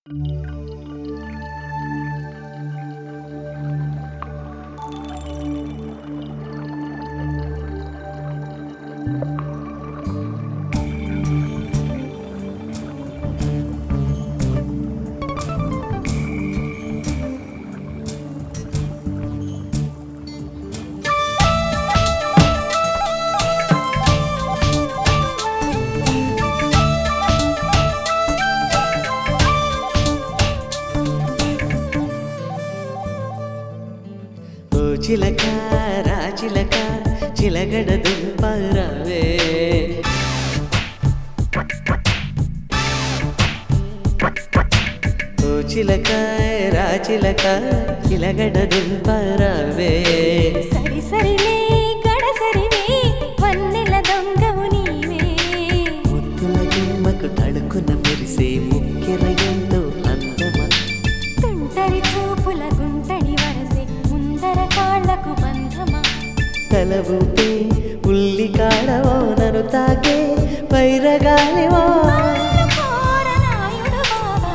ఓ చిలక రాచిలక చిలగడ దుంపరవే ఓ చిలక రాచిలక చిలగడ దుంపరవే సరి సరిలే గడసరివే వన్నెల దొంగవు నీవే ముద్దుల గుమ్మకు తడుకున మెరిసే ముక్కెర ఎంతో అందమా తుంటరి చూపుల గుంటడి వరసే ముందర కాళ్లకు బంధమా తల ఊపే ఉల్లి కాడవో నన్ను తాకే పైరగాలివో అందుకోర నాయుడు బావా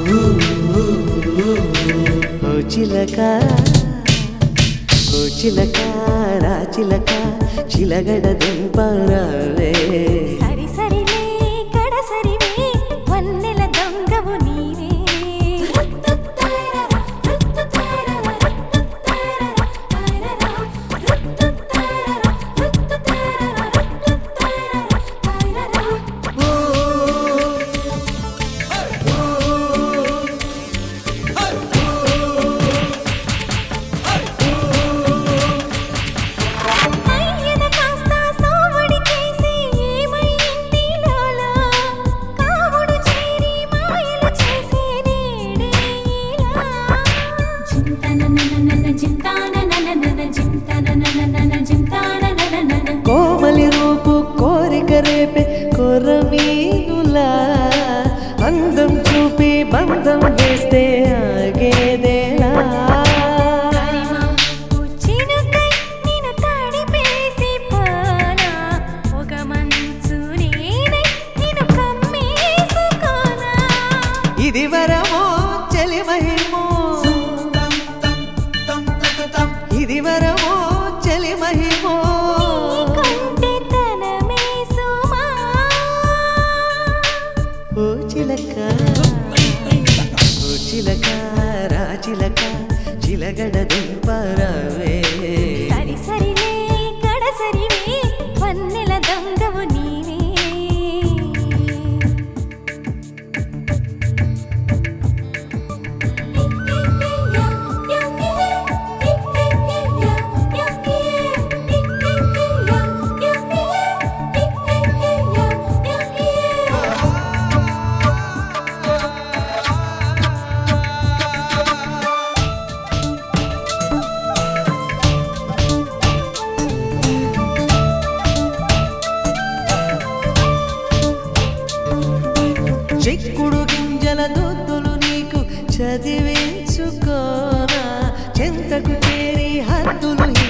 ఓ చిలక ఓ చిలక రా చిలక చిలగడ దుంపరవే సరి సరిలే గడసరివే వన్నెల దొంగవు నీవే అయ్యన కాస్త సోవడి చేసి ఏమైంది లోలా కావుడు చేరి మాయలు చేసే నేడేలా చింతననననన చింతాననననన చింతననననన చింతాననననన కోమలి రూపు కోరిక రేపే కొరమీనులా అందం చూపి బంధం వేస్తే ఆగేదేలా కరిమా ఉచ్చినకై నిన్ను తడిపేసి పానా ఒక మంచు నేనై నిన్ను కమ్మేసుకోనా ఇది వరమో చెలి మహిమో ఇది వరమో చెలి మహిమో నీకంటే తనమే సుమా ఓ చిలక ఓ చిలక రా చిలక చిలగడ దుంపరవే సరి సరిలే గడసరివే వన్నెల దొంగవు నీవే చిక్కుడు గింజల దొద్దులు నీకు చదివించుకోనా చెంతకు చేరి హద్దులు